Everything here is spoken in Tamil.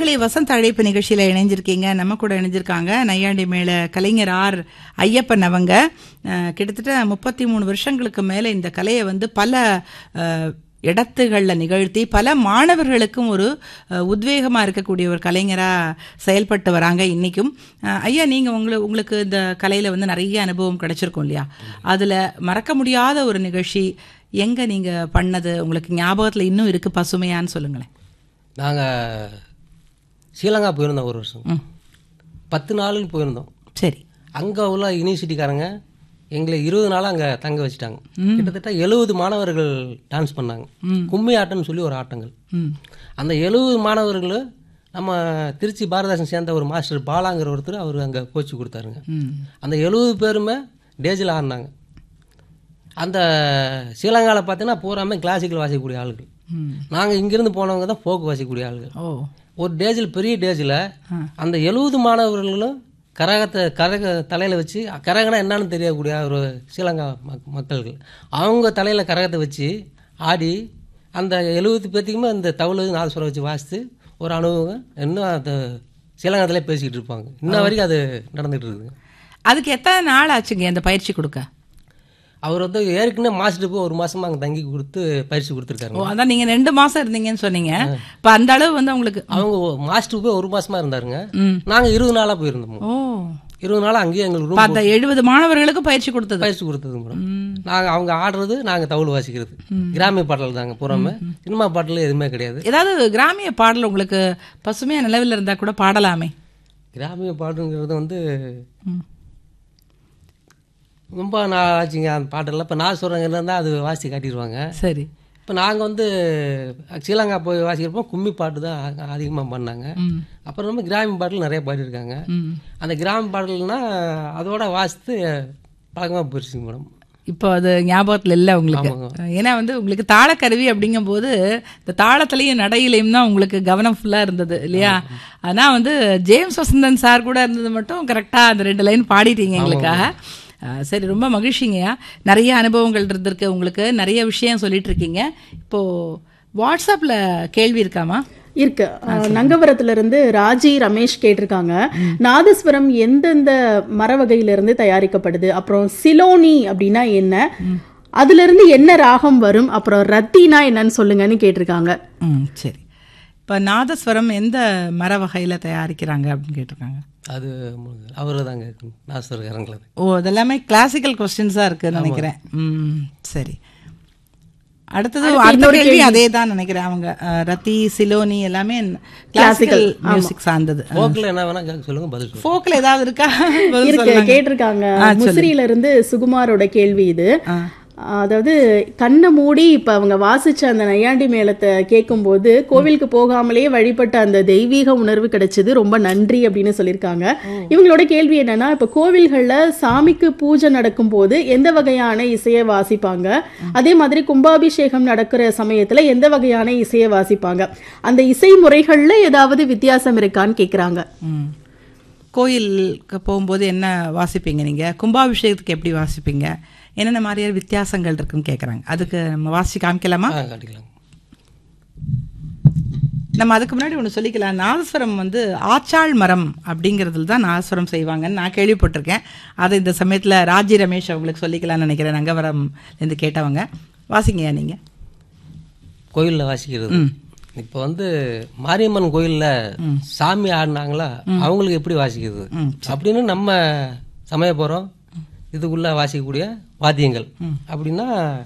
நேர்களே வசந்த் அழைப்பு நிகழ்ச்சியில இணைஞ்சிருக்கீங்க நம்ம கூட இணைஞ்சிருக்காங்க நையாண்டி மேல கலைஞர் ஆர் ஐயப்பன் அவங்க அஹ், கிட்டத்தட்ட முப்பத்தி மூணு வருஷங்களுக்கு மேல இந்த கலையை வந்து பல அஹ், இடத்துகள்ல நிகழ்த்தி பல மாணவர்களுக்கும் ஒரு அஹ், உத்வேகமா இருக்கக்கூடிய ஒரு கலைஞரா செயல்பட்டு வராங்க இன்னைக்கும் அஹ், ஐயா நீங்க உங்களுக்கு உங்களுக்கு இந்த கலையில வந்து நிறைய அனுபவம் கிடைச்சிருக்கும் இல்லையா அதுல மறக்க முடியாத ஒரு நிகழ்ச்சி எங்க நீங்க பண்ணது உங்களுக்கு ஞாபகத்துல இன்னும் இருக்கு பசுமையான்னு சொல்லுங்களேன் நாங்கள் ஸ்ரீலங்கா போயிருந்தோம் ஒரு வருஷம் ம். பத்து நாளுக்கு போயிருந்தோம் சரி அங்கே உள்ள யூனிவர்சிட்டிக்காரங்க எங்களை இருபது நாளாக அங்கே தங்க வச்சுட்டாங்க கிட்டத்தட்ட எழுபது மாணவர்கள் டான்ஸ் பண்ணாங்க கும்மி ஆட்டம்னு சொல்லி ஒரு ஆட்டங்கள் ம் அந்த எழுபது மாணவர்களும் நம்ம திருச்சி பாரதாசன் சேர்ந்த ஒரு மாஸ்டர் பாலாங்கிற ஒருத்தர் அவர் அங்கே கோச்சு கொடுத்தாருங்க ம் அந்த எழுபது பேருமே டேஜில் ஆடினாங்க அந்த ஸ்ரீலங்காவில் பார்த்தீங்கன்னா பூராமே கிளாசிக்கல் வாசிக்கக்கூடிய ஆளுகள் ம் நாங்கள் இங்கேருந்து போனவங்க தான் ஃபோக் வாசிக்கக்கூடிய ஆளுகள் ஓ ஒரு டேஜில் பெரிய டேஜில் அந்த எழுபது மாணவர்களும் கரகத்தை கரக தலையில் வச்சு கரகனா என்னன்னு தெரியக்கூடிய ஒரு ஸ்ரீலங்கா மக் மக்கள்கள் அவங்க தலையில் கரகத்தை வச்சு ஆடி அந்த எழுபது பேர்த்துக்குமே அந்த தவுளு நாதஸ்வரம் வச்சு வாசித்து ஒரு அனுபவம் இன்னும் அந்த ஸ்ரீலங்காத்திலே பேசிக்கிட்டு இருப்பாங்க இன்ன வரைக்கும் அது நடந்துகிட்டு இருக்குதுங்க அதுக்கு எத்தனை நாள் ஆச்சுங்க அந்த பயிற்சி கொடுக்க அவர் வந்து ஏற்கனவே மாஸ்டர் போய் ஒரு மாசமா அங்கே தங்கி கொடுத்து பயிற்சி கொடுத்துருக்காருங்க ஓ அதான் நீங்க ரெண்டு மாசம் இருந்தீங்கன்னு சொன்னீங்க இப்ப அந்த அளவு வந்து உங்களுக்கு அவங்க மாஸ்டர் போய் ஒரு மாசமா இருந்தாருங்க ம். நாங்கள் இருபது நாளாக போயிருந்தோம் ஓ இருபது நாள் அங்கேயே எங்களுக்கு இப்ப ரூம் அந்த எழுபது மாணவர்களுக்கு பயிற்சி கொடுத்தது பயிற்சி கொடுத்தது மேடம் நாங்கள் அவங்க ஆடுறது நாங்கள் தவுள் வாசிக்கிறது கிராமிய பாடல் தாங்க பூராமே சினிமா பாடல் எதுவுமே கிடையாது ஏதாவது கிராமிய பாடல் உங்களுக்கு பசுமையா நிலவில் இருந்தா கூட பாடலாமே கிராமிய பாடலுங்கிறது வந்து ம். ரொம்ப நாள் ஆச்சுங்க அந்த பாட்டெல்லாம் இப்போ நான் சொல்கிறேங்க இருந்தால் அது வாசி காட்டிடுவாங்க சரி இப்போ நாங்கள் வந்து ஸ்ரீலங்கா போய் வாசிக்கிறப்போ கும்மி பாட்டு தான் அதிகமாக பண்ணாங்க ம் அப்புறம் நம்ம கிராமிய பாடல் நிறைய பாடியிருக்காங்க ம் அந்த கிராம பாடல்னா அதோட வாசித்து பழக்கமாக போயிடுச்சுங்க மேடம் இப்போ அது ஞாபகத்துல இல்ல உங்களுக்கு ஏன்னா வந்து உங்களுக்கு தாளக்கருவி அப்படிங்கும்போது இந்த தாளத்திலையும் நடையிலையும் தான் உங்களுக்கு கவனம் ஃபுல்லா இருந்தது இல்லையா ஆனா வந்து ஜேம்ஸ் வசந்தன் சார் கூட இருந்தது மட்டும் கரெக்டா அந்த ரெண்டு லைன் பாடிட்டீங்க எங்களுக்காக அஹ், சரி ரொம்ப மகிழ்ச்சிங்கய்யா நிறைய அனுபவங்கள் இருந்திருக்கு உங்களுக்கு நிறைய விஷயம் சொல்லிட்டு இருக்கீங்க இப்போ வாட்ஸ்அப்ல கேள்வி இருக்காமா இருக்கு அஹ், நங்கவரத்துல இருந்து ராஜி ரமேஷ் கேட்டிருக்காங்க நாதஸ்வரம் எந்தெந்த மர வகையில இருந்து தயாரிக்கப்படுது அப்புறம் சிலோனி அப்படின்னா என்ன அதுல இருந்து என்ன ராகம் வரும் அப்புறம் ரத்தினா என்னன்னு சொல்லுங்கன்னு கேட்டிருக்காங்க ம் சரி இப்போ நாதஸ்வரம் எந்த மர வகையில தயாரிக்கிறாங்க அப்படின்னு கேட்டிருக்காங்க அது அவரு தாங்க நாசர்காரங்களது ஓ அதெல்லாமே கிளாசிக்கல் கொஸ்டின்ஸாக இருக்குன்னு நினைக்கிறேன் ம் சரி அடுத்தது அடுத்த கேள்வி அதே தான் நினைக்கிறேன் அவங்க அஹ், ரத்தி சிலோனி எல்லாமே கிளாசிக்கல் மியூசிக் சார்ந்தது போக்கில் என்ன வேணா கேட்க சொல்லுங்க பதில் சொல்லுங்க ஃபோக்கில் ஏதாவது இருக்கா பதில் இருக்கு சொல்லுங்க. கேட்டிருக்காங்க முசிறியில இருந்து சுகுமாரோட கேள்வி இது அதாவது கண்ணை மூடி இப்ப அவங்க வாசிச்ச அந்த நையாண்டி மேளத்தை கேட்கும்போது கோவிலுக்கு போகாமலேயே வழிபட்ட அந்த தெய்வீக உணர்வு கிடைச்சது ரொம்ப நன்றி அப்படின்னு சொல்லியிருக்காங்க இவங்களோட கேள்வி என்னன்னா இப்ப கோவில்கள்ல சாமிக்கு பூஜை நடக்கும்போது எந்த வகையான இசையை வாசிப்பாங்க அதே மாதிரி கும்பாபிஷேகம் நடக்கிற சமயத்துல எந்த வகையான இசையை வாசிப்பாங்க அந்த இசை முறைகள்ல ஏதாவது வித்தியாசம் இருக்கான்னு கேக்குறாங்க ம் கோயிலுக்கு போகும்போது என்ன வாசிப்பீங்க நீங்க கும்பாபிஷேகத்துக்கு எப்படி வாசிப்பீங்க என்னென்ன மாதிரியான வித்தியாசங்கள் இருக்குன்னு கேட்குறாங்க அதுக்கு நம்ம வாசி காமிக்கலாமா ஆ காட்டிக்கலாம் நம்ம அதுக்கு முன்னாடி ஒன்று சொல்லிக்கலாம் நாதஸ்வரம் வந்து ஆச்சாள் மரம் அப்படிங்கிறதுல தான் நாதஸ்வரம் செய்வாங்கன்னு நான் கேள்விப்பட்டிருக்கேன் அதை இந்த சமயத்தில் ராஜி ரமேஷ் அவங்களுக்கு சொல்லிக்கலாம்னு நினைக்கிறேன் நங்கவரம்லேருந்து கேட்டவங்க வாசிங்கய்யா நீங்கள் கோயிலில் வாசிக்கிறது இப்போ வந்து மாரியம்மன் கோயிலில் சாமி ஆடினாங்களா அவங்களுக்கு எப்படி வாசிக்கிறது அப்படின்னு நம்ம சமயபுரம் இதுக்குள்ள வாசிக்கக்கூடிய வாத்தியங்கள் அப்படின்னா